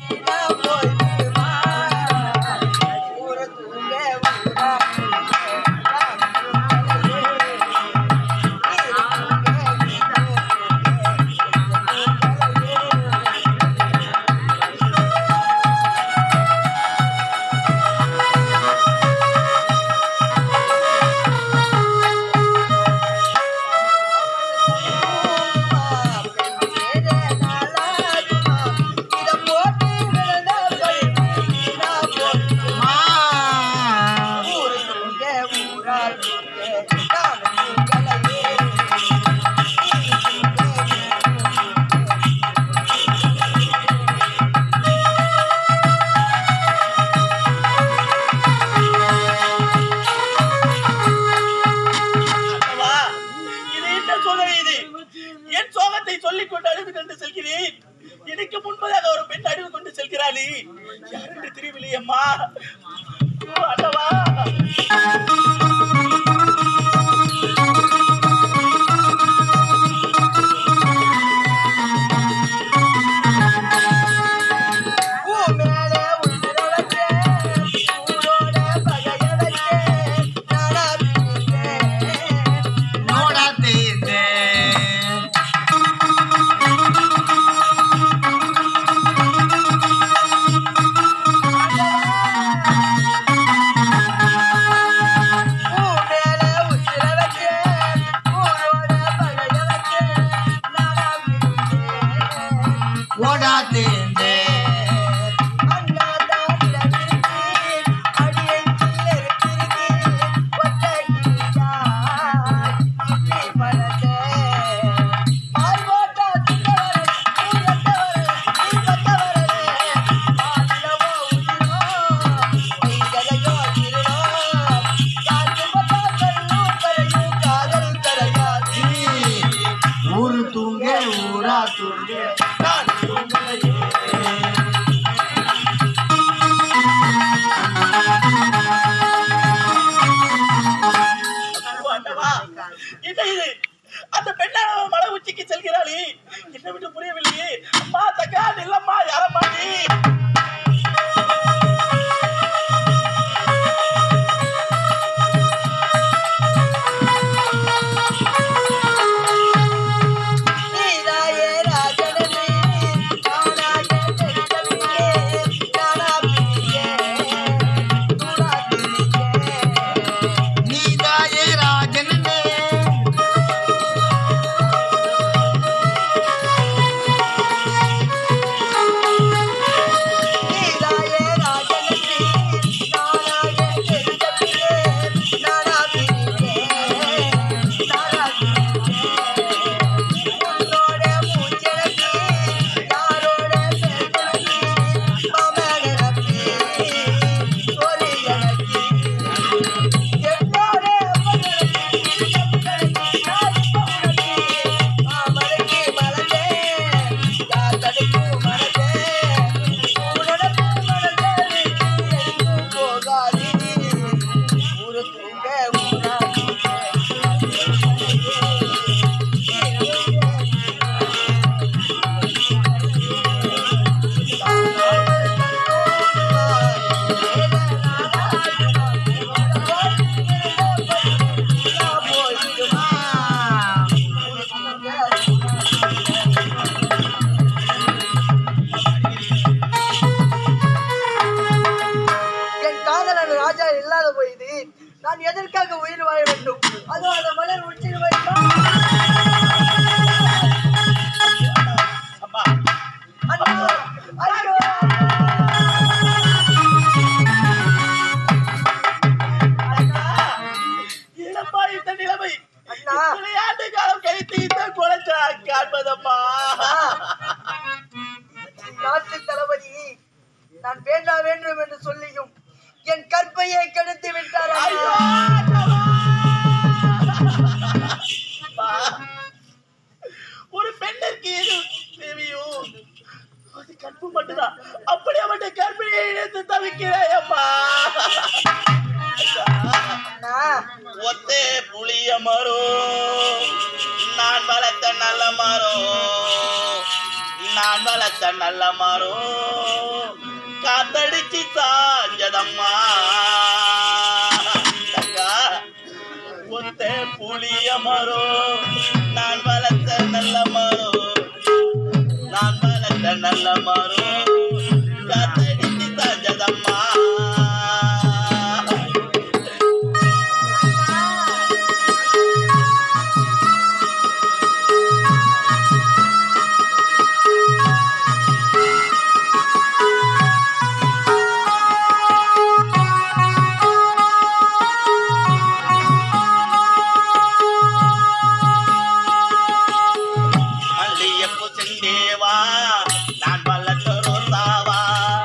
அல்லவா? இது என்ன சோதனை இது என் சோகத்தை சொல்லிக் கொண்டு அழுது கொண்டு செல்கிறேன் எனக்கு முன்பதாக ஒரு பெண் அழுது கொண்டு செல்கிறாளே யார் என்று தெரியவில்லை அம்மா ஐயோ, அல்லவா ನೋಡತ್ತಿದ್ದೆ ಓಡಾತಿದ್ದೆ ಊರು ತುಂಗೆ ಊರ ತುಂಗೆ ನಾನು ತುಂಗಲೇ ஐயோ, அல்லவா என்ன இது அந்த பெண்ணான மலை உச்சிக்கு செல்கிறாளே என்ன விட்டு புரியவில்லையே அம்மா தக்கா இல்லம்மா யாரம்மா நீ ನೀದಾಯೇ ರಾಜನೇ என் காதலன் ராஜா இல்லாத போயுது நான் எதற்காக உயிர் வாழ வேண்டும் அதோ அந்த மலர் உச்சியில் வைத்தான் அம்மா அண்ணா ஐயோ என்னப்பா இந்த நிலைமை அண்ணா. இத்தனை ஆண்டு காலம் கழித்து இந்த குழச்சா காண்பதம்மா நாட்டு தளபதி நான் வேண்டாம் வேண்டும் என்று சொல்லியும் என் கற்பையை கெடுத்து விட்டார் ஐயோ, அண்ணா. அப்பா. ஒரு பெண்ணிற்கு எது தேவையோ அது கற்பு மட்டும்தான் அப்படி அவன் கற்பிணியை இழுத்து தவிக்கிறேன் அப்பா அண்ணா ஒத்தே புளிய மரம் நான் வளர்த்த நல்ல மரம் நான் வளர்த்த நல்ல மரம் சாஞ்சதம்மா தங்கா ஒத்த புளிய மரோ நான் வளர்த்த நல்ல மரோ நான் வளர்த்த நல்ல மரோ காத்தடிச்சு சாஞ்சதம்மா மல்லியப்பு செந்தேவா நான் வளர்த்த ரோசாவா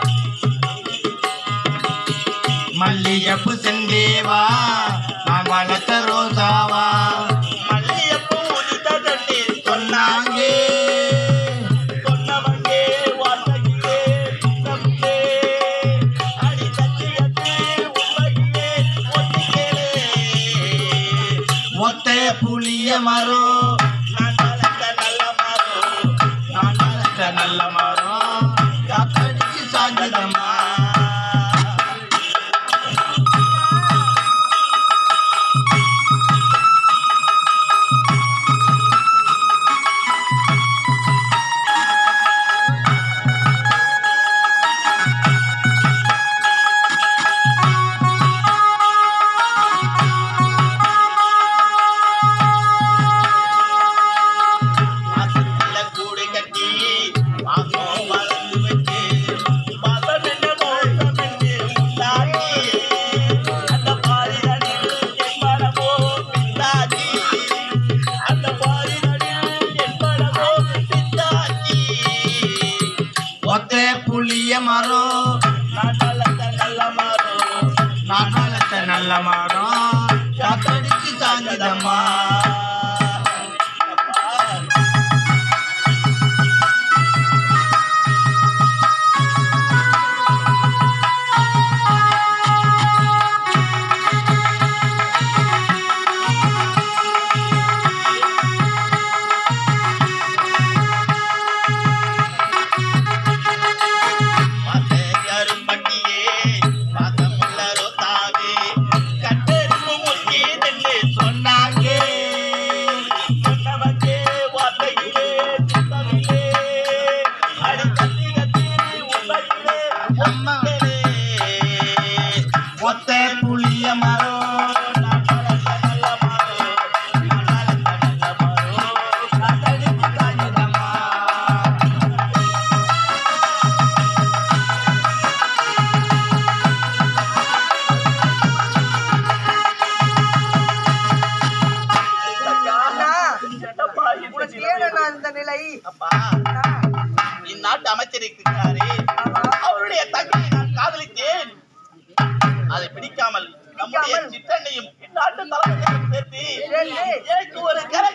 மல்லியப்பு செந்தேவா நான் வளர்த்த ரோசாவா மல்லியப்பு உதித்த தண்ணி சொன்னாங்க சொன்னவங்கே வார்த்தையிலே நம்பியே அடி தட்டி அடி உண்மையிலே ஒத்திக்கேளே ஒத்த புளிய மரம் நான் வளர்த்த நல்ல மரம் நான் வளர்த்த நல்ல மரம் காத்தடிச்சு சாஞ்சதம்மா மாசத்துல கூடு கட்டி மாசம் வளர்ந்து வச்சு மாசம் என்ன மோசம் என்று முன்னாடி அந்த பாரிதனில் என் மனமோ பித்தாச்சி அந்த பாரிதனில் என் மனமோ பித்தாச்சி ஒத்த புளிய மரம் நான் வளர்த்த நல்ல மரம் நான் வளர்த்த நல்ல மரம் காத்தடிச்சு சாஞ்சதம்மா கரும்பட்டியே பாசமுள்ள ரோசாவே கட்டெரும்பு முக்கி நின்று சொன்னாங்க சொன்னவங்கே வார்த்தையிலே சித்தமிலே அடி கத்தி கத்தி உண்மையிலே ஒத்தலே ஒத்த புளிய மரம் நான் வளர்த்த நல்ல மரம் நான் வளர்த்த நல்ல மரம் காத்தடிச்சு காய்ந்ததம்மா அண்ணா, என்னப்பா இந்த உனக்கு நிலைமை? ஏனண்ணா இந்த நிலை அப்பா அண்ணா, இந்நாட்டு அமைச்சர் இருக்கிறாரே ஆமா. அவருடைய தங்கையை நான் காதலித்தேன் அதை பிடிக்காமல் நம்முடைய பிடிக்காமல்? சிற்றண்ணையும் இந்நாட்டு தலைமையும் சேர்த்து சேர்த்து? எனக்கு ஒரு கரை